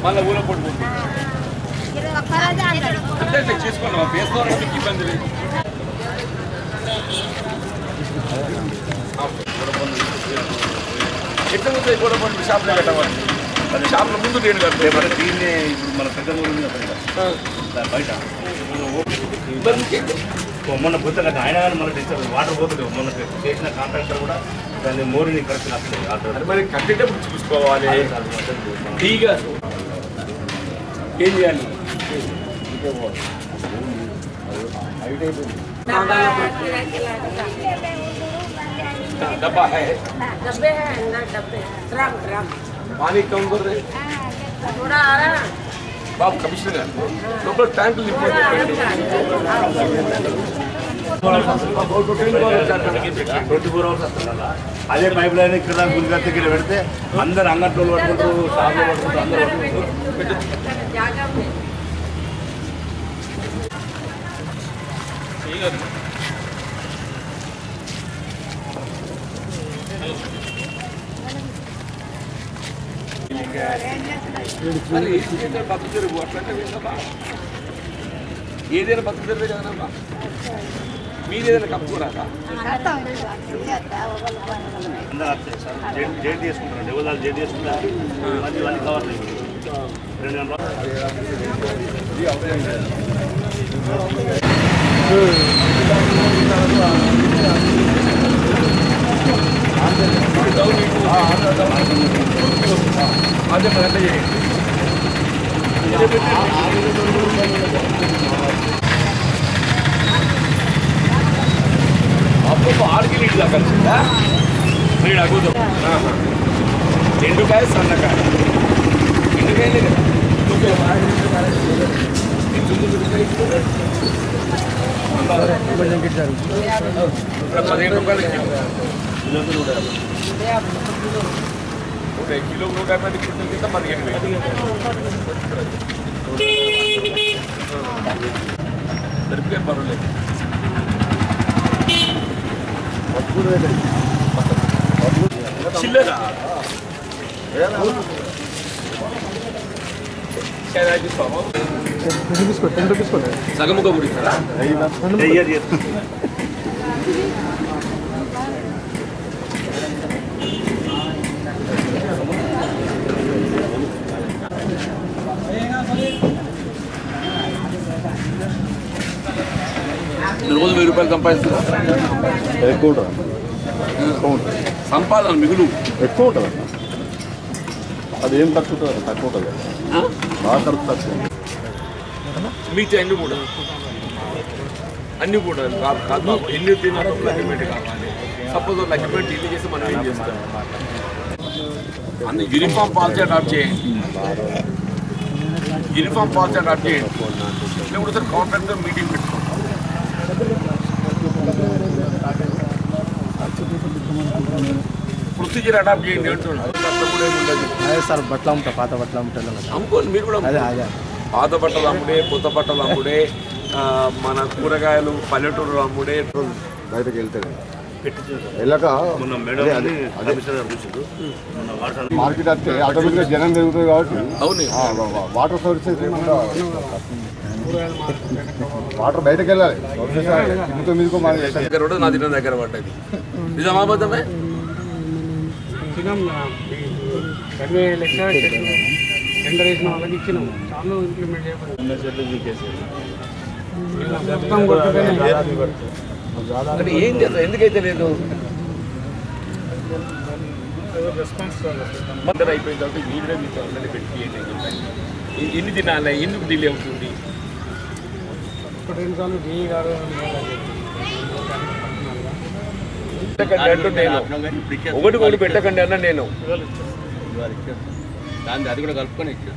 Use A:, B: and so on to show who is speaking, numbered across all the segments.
A: మళ్ళీ ఊళ్ళో పట్టుకుంటుంది
B: ఒక్కరోజే అంటాడు
A: అంటే నేను చేసుకోండి మా వేసుకోవాలంటే మీకు ఇబ్బంది లేదు ఎట్లా ఉంటుంది కూడా పండు షాప్లో పెట్టవాలి అది షాప్ల ముందు నేను కట్టే
C: మన దీన్ని ఇప్పుడు మన పెద్ద ఊరు ఉంది కదా దాని బయట ఓ మొన్న గుర్తుగా ఆయన కానీ మన డిస్టర్బ్ వాటర్ పోతుంది మొన్న చేసిన కాంట్రాక్టర్ కూడా దాన్ని మోరిని కరెక్ట్ నచ్చలేదు
A: అది మరి కట్టేటప్పుడు చూసుకోవాలి టీగా ఏం చేయాలి डब्बा है
D: डब्बे हैं ना डब्बे ड्रम ड्रम
A: पानी कम कर रहे
D: थोड़ा आ रहा है
A: బాబు కమిషనర్ గారు లోపల ట్యాంకులు నింపండి
C: ట్వంటీ ఫోర్ అవర్స్ వస్తుందా అదే పైప్ లైన్ ఇక్కడ గురిగత్త దగ్గర పెడితే అందరు అంగట్లో పట్టుకుంటారు షాప్లో పట్టుకుంటారు అందరూ పట్టుకుంటారు
D: जागा में
A: మరి ఏదైనా బతుకు తెరుగు అట్లంటే ఏంటబ్బా ఏదైనా బతుకు తెరుగు కదనమ్మా మీరేదైనా కప్పుకోరాదా
C: అందరూ వస్తాయి సార్ జేడ్ జేడ్ చేసుకుంటారు డెవల్ జేడ్ చేసుకుంటారు మళ్ళీ వాళ్ళు కవర్ రెండు గంటలు
A: అదే మరి అట్లా చేయండి అప్పుడు ఆరుకి నీళ్ళు దాకా కలిసిందా నీడు అగుదాం ఎండుకాయ సన్నకాయ ఎండుకాయలే కదా ఇప్పుడు పదిహేను రూపాయలు నూట కిలో నూట యాభై క్వింటల్ కింద పదిహేను వేలు దొరికితే పర్వాలేదు చిల్లరా సగముగా గుడిస్తారా
C: తయారు చేస్తారు
A: రోజు వెయ్యి రూపాయలు సంపాదిస్తున్నా
E: ఎక్కువ ఉంటుంది
A: సంపాదన మిగులు
E: ఎక్కువ ఉంటుంది అన్న అది ఏం తక్కువ ఉంటుంది తక్కువ ఉంటుంది బాగా ఖర్చు తక్కువ ఉంటుంది.
A: మిగతా అన్ని కూడా అన్ని కూడా కాదు కాదు బాబు ఎన్ని తినాలో లక్ష్మీపేట కావాలి సపోజ్ లక్ష్మీపేట ఇల్లు చేస్తే మనం ఏం చేస్తాం అన్ని యూనిఫామ్ పాలసీ అడాప్ట్ చేయండి యూనిఫామ్ పాలసీ అడాప్ట్ చేయండి లేకపోతే సార్ కాంట్రాక్టర్ మీటింగ్ పెట్టుకోండి ప్రొసీజర్ అడాప్ట్ చేయండి అంటున్నాను అట్లా కూడా ఏమి ఉండదు
F: అదే సార్ బట్టలు అమ్ముతా పాత బట్టలు అమ్ముతాను
A: అమ్ముకోండి మీరు కూడా
F: అదే
A: అమ్ముకోండి.
F: అదే
A: పాత బట్టలు అమ్ముడే కొత్త బట్టలు అమ్ముడే ఆ, మన కూరగాయలు పల్లెటూరు అమ్ముడే
E: బయటకు వెళ్తే వెళ్ళక
C: మొన్న మేడం
E: అదే,
C: అని
E: అదే.
C: కమిషనర్ గారు చూసిండు మొన్న వాట్సాప్
E: మార్కెట్ వస్తే ఆటోమేటిక్గా జనం పెరుగుతుంది కాబట్టి
A: అవును
E: ఆ, వా- వా- వాటర్ సోర్సెస్ లేకుండా వాటర్ బయటకు వెళ్ళాలి సోర్సెస్ కిందతో మీదకో మన
A: దగ్గర కూడా నా తిన్న దగ్గర పడ్డది నిజామాబాదమే
F: ఇచ్చినాం సర్వే లెక్క టెండర్ వేసిన వాళ్ళకి ఇచ్చినాం చాలా ఇంప్లిమెంట్ చేయబడింది మొత్తం కొట్టుకొని
A: అంటే ఏం చేస్తారు ఎందుకైతే లేదు మద్దతు అయిపోయిన తర్వాత వీడియో మీకు అందరినీ పెట్టి అని చెప్పాను ఎ- ఎన్ని తినాలి ఎందుకు డిలే అవుతుంది
F: ఒక రెండు సార్లు డిఈ గారు
A: పెట్టకండి అంటూ నేను ఒకటి ఒకటి పెట్టకండి అన్న నేను
C: దాన్ని అది కూడా కలుపుకొని ఇచ్చాడు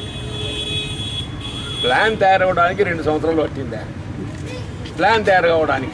A: ప్లాన్ తయారవడానికి రెండు సంవత్సరాలు పట్టిందా ప్లాన్ తయారు కావడానికి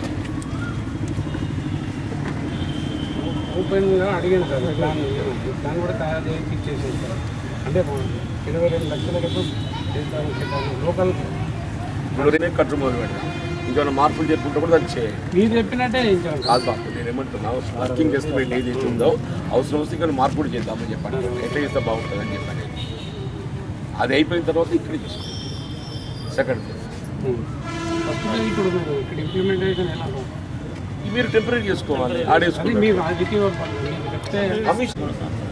F: ఓపెన్గా అడిగాను సార్ ప్లాన్ ప్లాన్ కూడా తయారు చేసి ఇచ్చేసాను సార్ అంటే ఇరవై రెండు లక్షలకు చేద్దామని చెప్పాను లోకల్
A: ఇప్పుడు రేపు ఖర్చు మొదలు పెడతాం ఇంకేమైనా మార్పులు చెప్పుకుంటే కూడా దాన్ని చేయండి
F: మీరు చెప్పినట్టే చేయించాను
A: కాదు బాబు నేను ఏమంటున్నా వర్కింగ్ ఎస్టిమేట్ ఏది ఉందో అవసరం వస్తే ఇంకా మార్పు కూడా చేద్దామని చెప్పండి ఎట్లా చేస్తే బాగుంటుందని చెప్పండి అది అయిపోయిన తర్వాత ఇక్కడ చేసుకోండి సెకండ్ ఫేజ్
F: ఫస్ట్ ఇప్పుడు మీరు ఇక్కడ ఇంప్లిమెంటేషన్ ఎలా ఉంటుంది?
A: మీరు టెంపరీ చేసుకోవాలి
F: అది
A: ఆడేసుకుని
F: మీ రాజకీయ పనులు. మీకు చెప్తే
A: కమిషన్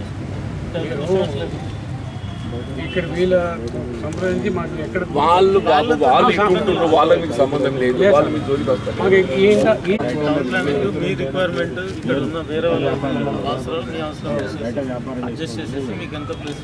F: ఇక్కడ వీళ్ళ సంప్రదించి మాకు ఎక్కడ
A: వాళ్ళు బాబు వాళ్ళు ఇట్లుంటున్నారు వాళ్ళకి మీకు సంబంధం లేదు వాళ్ళు మీ జోలికి వస్తారు
F: మాకు ఈ ఈ
G: మీ రిక్వైర్మెంట్ ఇక్కడ ఉన్న వేరే వాళ్ళ అవసరాలు మీ అవసరం అడ్జస్ట్ చేసేసి మీకు ఎంత ప్లేస్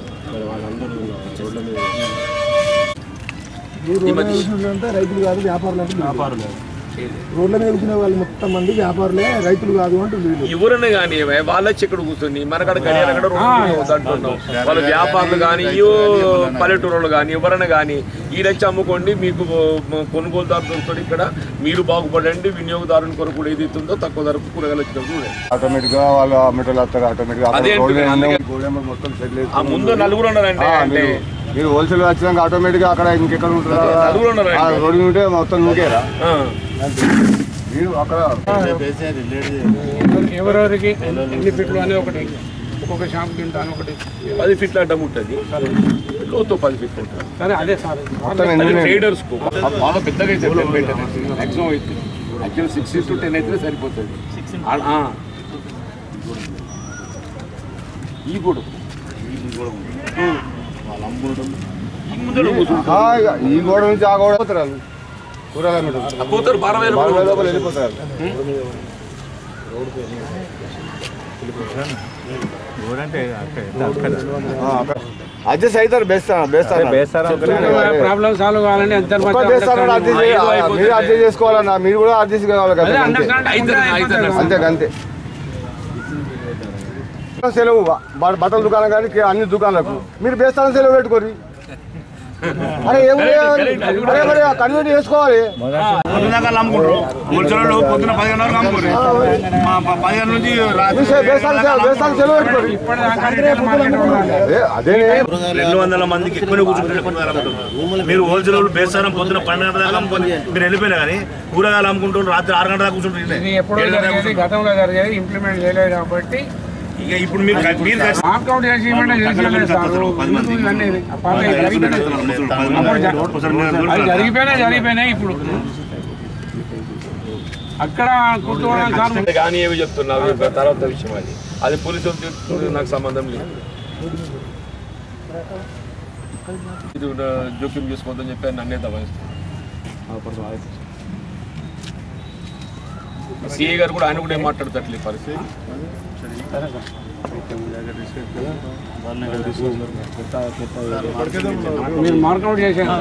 A: ఈ మధ్య
H: అంటే రైతులు కాదు వ్యాపారులు అంటే వ్యాపారులు రోడ్ల మీద కూర్చునే వాళ్ళు మొత్తం మంది వ్యాపారులే రైతులు కాదు అంటే వీళ్ళు
A: ఎవరన్నా కానీ వాళ్ళ వచ్చి ఇక్కడ కూర్చొని మనకడ గడియార అక్కడ అంటున్నాం వాళ్ళ వ్యాపారులు కానీ ఇయో పల్లెటూరులు కానీ ఎవరైనా కానీ ఈడొచ్చి అమ్ముకోండి మీకు కొనుగోలుదారు దొరుకుతాడు ఇక్కడ మీరు బాగుపడండి వినియోగదారుని కొరకు కూడా ఏది ఉందో తక్కువ ధరకు కూరగాయలు వచ్చినప్పుడు చూడండి.
E: ఆటోమేటిక్ గా వాళ్ళ మెటీరియల్ వస్తారు ఆటోమేటిక్ గా
A: అదే
E: రోడ్డు మీద
A: అందుకే-
E: ఉన్న గోడెంబడి మొత్తం సెటిల్
A: ఆ ముందు నలుగురు ఉన్నారంటే
E: ఆ,
A: అంటే
E: మీరు మీరు హోల్సేల్ వచ్చినాక ఆటోమేటిక్ గా అక్కడ ఇంకెక్కడ ఉంటారు
A: నలుగురు ఉన్నారండి.
E: ఆ, రోడ్డు మీద ఉంటే మొత్తం నువ్వుకేరా
A: ఆ,
E: మీరు అక్కడ
F: ఎవరెవరికి ఎన్ని ఫీట్లు అనేది ఒకటి ఒక్కొక్క షాప్ తింటాను ఒకటి
A: పది ఫీట్ల అడ్డం ఉంటుంది లోతు పది ఫీట్లు ఉంటుంది
F: సరే అదే సార్
E: మొత్తం
A: అది
E: ఎన్ని
A: ట్రేడర్స్ కు బాగా పెద్దగా అయితే టెన్ మీటర్ మ్యాక్సిమం అయితే యాక్చువల్ సిక్స్ టు టెన్ అయితే సరిపోతుంది ఆ- ఆ. ఈ కూడా ఈ ముందర కూర్చుంటారు.
E: ఆ, ఇక ఈ గోడ నుంచి ఆ గోడ పోతారు వాళ్ళు. కూరగాయల మీద
A: ఆ పోతారు బాగా వేలు
E: వాళ్ళ లోపల వెళ్ళిపోతారు అడ్జస్ట్ అవుతారు బేస్తారా బేస్తారా
F: ప్రాబ్లమ్ సాల్వ్ కావాలంటే ఎంత
E: ఒక్క బేస్తారా అడ్జస్ట్ చేయాలి. మీరు అడ్జస్ట్ చేసుకోవాలన్నా మీరు కూడా అడ్జస్ట్ కావాలి కదా అంతే.
A: అయితే అయితే
E: అంతే అంతే సెలవు బ- బట్టల దుకాణం కానీ కే- అన్ని దుకాణాలకు మీరు బేస్తారం సెలవు పెట్టుకోరి అరే ఏం అరే మరి కన్వర్ట్ చేసుకోవాలి
C: పొద్దున దాకా అమ్ముకుంటారు హోల్సేల్ పొద్దున పదిహేను వరకు అమ్ముకోరు మా ప- పదిహేను నుంచి రాత్రి
E: మీరు బేస్తారం సెలవు బేస్తారం సెలవు పెట్టుకోరి అదే అదే
C: రెండు వందల మందికి ఎక్కువ కూర్చుంటారు మీరు హోల్సేల్ బేస్తారం పొద్దున పన్నెండు గంటల దాకా అమ్ముకొని మీరు వెళ్ళిపోయినా కానీ కూరగాయలు అమ్ముకుంటారు రాత్రి ఆరు గంటల దాకా కూర్చుంటారు
F: ఇది ఎప్పుడో జరిగేది గతంలో జరిగేది ఇంప్లిమెంట్ చేయలేదు కాబట్టి
C: ఇక ఇప్పుడు మీరు మీరు ఖచ్చితంగా
F: వాకౌట్ చేసి ఇవ్వమంటే చేసేయలేదు సార్ ఎందుకు ఇవన్నీ ఆ పాత జరిగిపోయినాయి. అప్పుడు జ- అది జరిగిపోయినా జరిగిపోయినాయి ఇప్పుడు అక్కడ కూర్చోవడానికి సార్
A: కానీ ఏమి చెప్తున్నావు ఇక తర్వాత విషయం అది అది పోలీసులు చెప్తుంది నాకు సంబంధం లేదు ఇది కూడా జోక్యం చేసుకోవద్దని చెప్పి నన్నే దబాయిస్తాను సిఏ గారు కూడా ఆయన కూడా ఏం మాట్లాడతట్లేదు పరిస్థితి
F: మీరు మార్కౌట్ చేశారు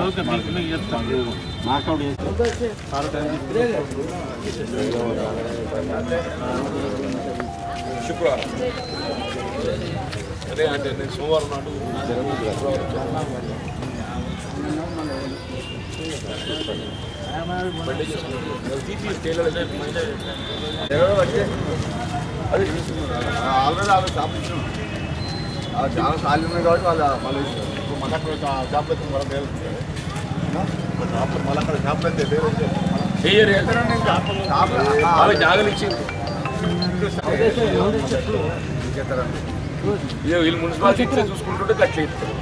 A: శుక్రవారం అదే అంటే నేను సోమవారం నాడు శుక్రవారం బండి చేసుకున్నాను. తీసి టైలర్ అయితే ఎవరో వచ్చే అది
E: ఆల్రెడీ వాళ్ళు షాప్ ఇచ్చినాం ఆ చాలా ఖాళీ ఉన్నాయి కాబట్టి వాళ్ళు మళ్ళీ ఇస్తారు ఇప్పుడు మళ్ళీ అక్కడ షాప్ అయితే మళ్ళీ వేలు మళ్ళీ అక్కడ షాప్ అయితే వేలు
A: చెయ్యరు వాళ్ళ జాగలు ఇచ్చింది ఇదే వీళ్ళు మున్సిపాలిటీ ఇచ్చే చూసుకుంటుంటే గట్ల ఇస్తారు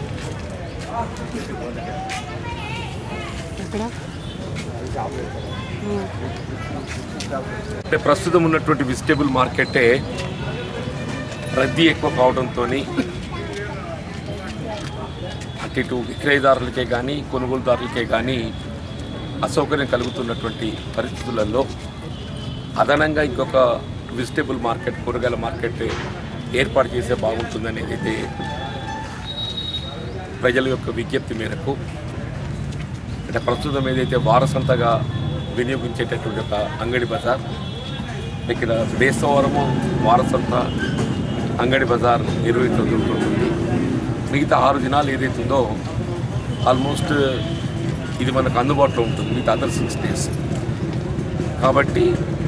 A: అంటే ప్రస్తుతం ఉన్నటువంటి వెజిటేబుల్ మార్కెటే రద్దీ ఎక్కువ కావడంతో అటు ఇటు విక్రయదారులకే కానీ కొనుగోలుదారులకే కానీ అసౌకర్యం కలుగుతున్నటువంటి పరిస్థితులలో అదనంగా ఇంకొక వెజిటేబుల్ మార్కెట్ కూరగాయల మార్కెట్ ఏర్పాటు చేస్తే బాగుంటుందని ఏదైతే ప్రజల యొక్క విజ్ఞప్తి మేరకు అంటే ప్రస్తుతం ఏదైతే వారసంతగా వినియోగించేటటువంటి ఒక అంగడి బజార్ ఇక్కడ బేస్తవారము వారసంత అంగడి బజార్ నిర్వహించబడుతుంది మిగతా ఆరు దినాలు ఏదైతే ఉందో ఆల్మోస్ట్ ఇది మనకు అందుబాటులో ఉంటుంది మిగతా అదర్ సిక్స్ డేస్ కాబట్టి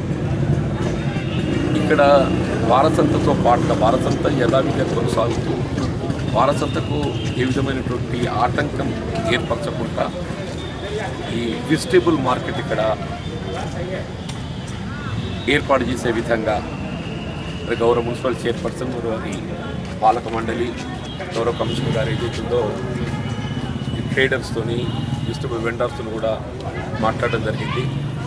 A: ఇక్కడ వారసంతతో పాటుగా వారసంత యథావిధిగా కొనసాగుతూ వారసంతకు ఏ విధమైనటువంటి ఆటంకం ఏర్పరచకుండా ఈ వెజిటేబుల్ మార్కెట్ ఇక్కడ ఏర్పాటు చేసే విధంగా మరి గౌరవ మున్సిపల్ చైర్పర్సన్ మరి వారి పాలక మండలి గౌరవ కమిషనర్ గారు ఏదైతుందో ట్రేడర్స్తోని డిస్ట్రిబ్యూట్ వెండర్స్తో కూడా మాట్లాడడం జరిగింది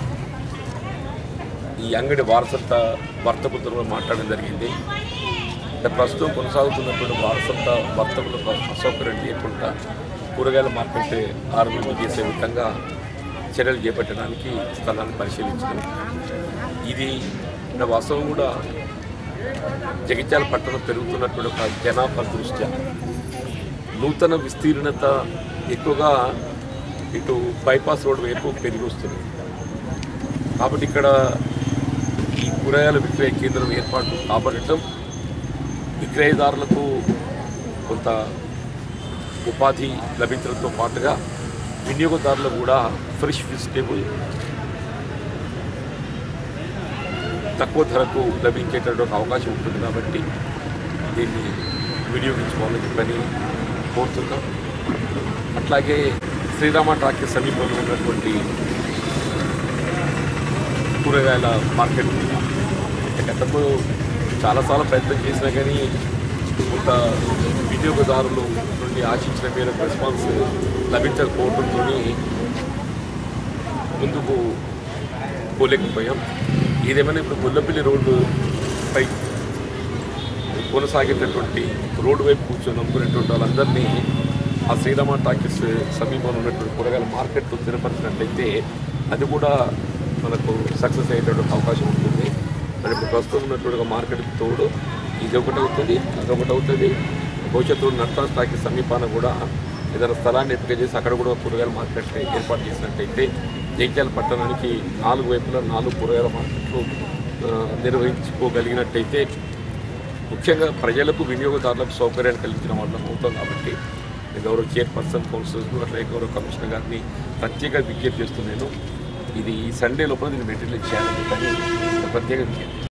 A: ఈ అంగడి వారసత్వ వర్తకులతో కూడా మాట్లాడడం జరిగింది అంటే ప్రస్తుతం కొనసాగుతున్నటువంటి వారసత్వ వర్తకులకు అసౌకర్యం లేకుండా కూరగాయల మార్కెట్ ఆరంభం చేసే విధంగా చర్యలు చేపట్టడానికి స్థలాన్ని పరిశీలించడం ఇది నా వాస్తవం కూడా జగిత్యాల పట్టణం పెరుగుతున్నటువంటి ఒక జనాభా దృష్ట్యా నూతన విస్తీర్ణత ఎక్కువగా ఇటు బైపాస్ రోడ్ వైపు పెరిగి వస్తుంది కాబట్టి ఇక్కడ ఈ కూరగాయల విక్రయ కేంద్రం ఏర్పాటు కాబట్టడం విక్రయదారులకు కొంత ఉపాధి లభించడంతో పాటుగా వినియోగదారులకు కూడా ఫ్రెష్ వెజిటేబుల్ తక్కువ ధరకు లభించేటటువంటి అవకాశం ఉంటుంది కాబట్టి దీన్ని వినియోగించుకోవాలని చెప్పని కోరుతున్నాం అట్లాగే శ్రీరామ ట్రాక్కి సమీపంలో ఉన్నటువంటి కూరగాయల మార్కెట్ ఉంది. అంటే గతంలో చాలాసార్లు ప్రయత్నం చేసినా కానీ కొంత వినియోగదారులు నుండి ఆశించిన మేరకు రెస్పాన్స్ లభించకపోవడంతో ముందుకు పోలేకపోయాం ఏదేమైనా ఇప్పుడు గొల్లపల్లి రోడ్డు పై కొనసాగేటటువంటి రోడ్డు వైపు కూర్చొని నమ్ముకునేటువంటి వాళ్ళందరినీ ఆ శ్రీరామ టాకీస్ సమీపంలో ఉన్నటువంటి కూరగాయల మార్కెట్లో స్థిరపరిచినట్లయితే అది కూడా మనకు సక్సెస్ అయ్యేటటువంటి అవకాశం ఉంటుంది మరి ఇప్పుడు ప్రస్తుతం ఉన్నటువంటి ఒక మార్కెట్కి తోడు ఇది ఒకటి అవుతుంది అదొకటి అవుతుంది భవిష్యత్తులో నట్రా టాకీ సమీపాన కూడా ఏదైనా స్థలాన్ని ఎంపిక చేసి అక్కడ కూడా కూరగాయల మార్కెట్ ఏర్పాటు చేసినట్టయితే జగిత్యాల పట్టణానికి నాలుగు వైపులా నాలుగు కూరగాయల మార్కెట్లు ఆ, నిర్వహించుకోగలిగినట్టయితే ముఖ్యంగా ప్రజలకు వినియోగదారులకు సౌకర్యాన్ని కలిగించడం వల్ల అవుతాం కాబట్టి నేను గౌరవ చైర్పర్సన్ కౌన్సిలర్స్ అట్లాగే గౌరవ కమిషనర్ గారిని ప్రత్యేక విజ్ఞప్తి చేస్తున్నాను ఇది ఈ సండే లోపల దీన్ని మెటీరియల్ చేయాలని చెప్పని ప్రత్యేక విజ్ఞప్తి